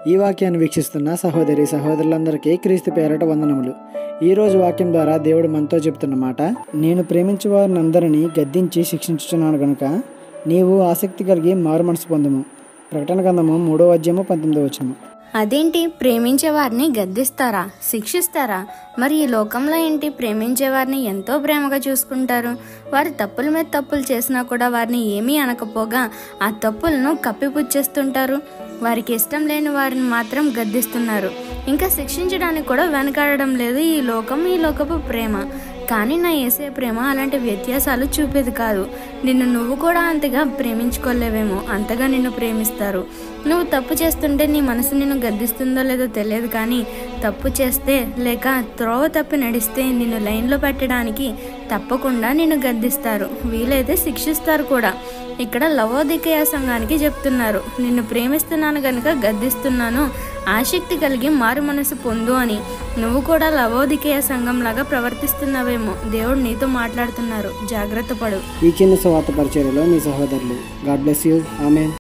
ఈ వాక్యాన్ని వీక్షిస్తున్న సహోదరి సహోదరులందరికీ క్రీస్తు పేరట వందనములు ఈ రోజు వాక్యం ద్వారా దేవుడు మనతో చెప్తున్న మాట నేను ప్రేమించే వారిని అందరినీ గద్దించి శిక్షించుచున్నాను గనుక నీవు ఆసక్తి కలిగి మారు మనసు పొందుము ప్రకటన గ్రంథము మూడో అధ్యాయము పంతొమ్మిదో వచ్చము అదేంటి ప్రేమించే వారిని గద్దిస్తారా శిక్షిస్తారా మరి ఈ లోకంలో ఏంటి ప్రేమించే వారిని ఎంతో ప్రేమగా చూసుకుంటారు వారు తప్పుల మీద తప్పులు చేసినా కూడా వారిని ఏమీ అనకపోగా ఆ తప్పులను కప్పిపుచ్చేస్తుంటారు వారికి ఇష్టం లేని వారిని మాత్రం గద్దిస్తున్నారు ఇంకా శిక్షించడానికి కూడా వెనకాడడం లేదు ఈ లోకం ఈ లోకపు ప్రేమ కానీ నా ఏసే ప్రేమ అలాంటి వ్యత్యాసాలు చూపేది కాదు నిన్ను నువ్వు కూడా అంతగా ప్రేమించుకోలేవేమో అంతగా నిన్ను ప్రేమిస్తారు నువ్వు తప్పు చేస్తుంటే నీ మనసు నిన్ను గద్దిస్తుందో లేదో తెలియదు కానీ తప్పు చేస్తే లేక త్రోవ తప్పి నడిస్తే నిన్ను లైన్లో పెట్టడానికి తప్పకుండా నిన్ను గద్దిస్తారు వీలైతే శిక్షిస్తారు కూడా ఇక్కడ లవోదికయ సంఘానికి చెప్తున్నారు నిన్ను ప్రేమిస్తున్నాను గనుక గద్దిస్తున్నాను ఆసక్తి కలిగి మారు మనసు పొందు అని నువ్వు కూడా లవోదికయ సంఘంలాగా ప్రవర్తిస్తున్నావేమో దేవుడు నీతో మాట్లాడుతున్నారు జాగ్రత్త పడు ఈ చిన్న స్వార్థ పరిచర్యలో మీ సహోదరులు గాడ్ బ్లెస్ యూ ఆమెన్